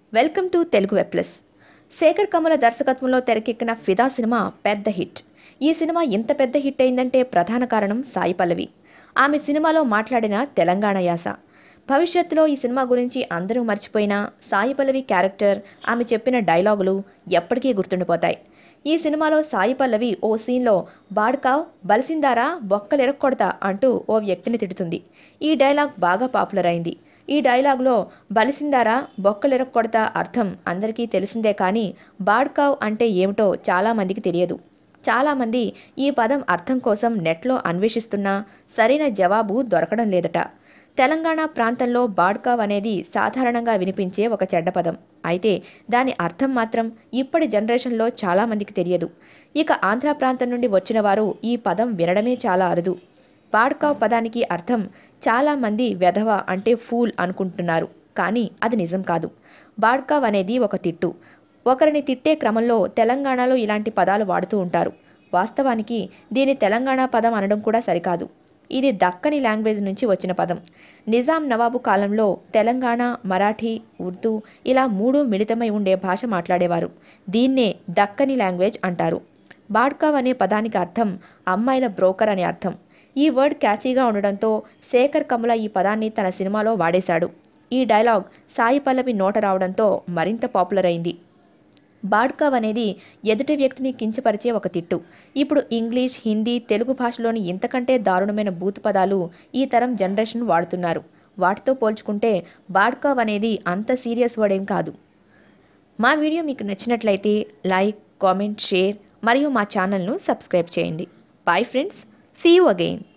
welcome to Telugu web plus Sekhar Kammula దర్శకత్వంలో తెరకెక్కిన ఫిదా సినిమా పెద్ద హిట్ ఈ సినిమా ఇంత పెద్ద హిట్ అయిందంటే ప్రధాన కారణం సాయి పల్లవి ఆమె సినిమాలో మాట్లాడిన తెలంగాణ యాస భవిష్యత్తులో ఈ సినిమా గురించి అందరూ మర్చిపోయినా సాయి పల్లవి క్యారెక్టర్ ఆమె చెప్పిన డైలాగులు ఎప్పటికీ గుర్తుండిపోతాయి ఈ సినిమాలో సాయి పల్లవి ఓ సీన్లో బాడ్కావ్ బలిసిందారా బొక్కలెరక్కొడతా అంటూ ఓ వ్యక్తిని తిడుతుంది ఈ డైలాగ్ బాగా పాపులర్ అయింది ఈ డైలాగ్లో బలిసిందారా బొక్కలెరక్కొడతా అర్థం అందరికీ తెలిసిందే కానీ బాడ్కావ్ అంటే ఏమిటో చాలామందికి తెలియదు చాలామంది ఈ పదం అర్థం కోసం నెట్లో అన్వేషిస్తున్నా సరైన జవాబు దొరకడం లేదట తెలంగాణ ప్రాంతంలో బాడ్కావ్ అనేది సాధారణంగా వినిపించే ఒక చెడ్డ పదం అయితే దాని అర్థం మాత్రం ఇప్పటి జనరేషన్లో చాలామందికి తెలియదు ఇక ఆంధ్ర ప్రాంతం నుండి వచ్చిన వారు ఈ పదం వినడమే చాలా అరుదు బాడ్కావ్ పదానికి అర్థం చాలామంది వెధవ అంటే ఫూల్ అనుకుంటున్నారు కానీ అది నిజం కాదు బాడ్కావ్ అనేది ఒక తిట్టు ఒకరిని తిట్టే క్రమంలో తెలంగాణలో ఇలాంటి పదాలు వాడుతూ ఉంటారు వాస్తవానికి దీని తెలంగాణ పదం అనడం కూడా సరికాదు ఇది దక్కని లాంగ్వేజ్ నుంచి వచ్చిన పదం నిజాం నవాబు కాలంలో తెలంగాణ మరాఠీ ఉర్దూ ఇలా మూడు మిళితమై ఉండే భాష మాట్లాడేవారు దీన్నే దక్కని లాంగ్వేజ్ అంటారు బాడ్కావ్ అనే పదానికి అర్థం అమ్మాయిల బ్రోకర్ అని అర్థం ఈ వర్డ్ క్యాచీగా ఉండడంతో శేఖర్ కమల ఈ పదాన్ని తన సినిమాలో వాడేశాడు ఈ డైలాగ్ సాయి పల్లవి నోట రావడంతో మరింత పాపులర్ అయింది బాడ్కావ్ అనేది ఎదుటి వ్యక్తిని కించపరిచే ఒక తిట్టు ఇప్పుడు ఇంగ్లీష్ హిందీ తెలుగు భాషలోని ఇంతకంటే దారుణమైన బూత్ పదాలు ఈ తరం జనరేషన్ వాడుతున్నారు వాటితో పోల్చుకుంటే బాడ్కావ్ అనేది అంత సీరియస్ వర్డ్ ఏం కాదు మా వీడియో మీకు నచ్చినట్లయితే లైక్ కామెంట్ షేర్ మరియు మా ఛానల్ను సబ్స్క్రైబ్ చేయండి bye friends see you again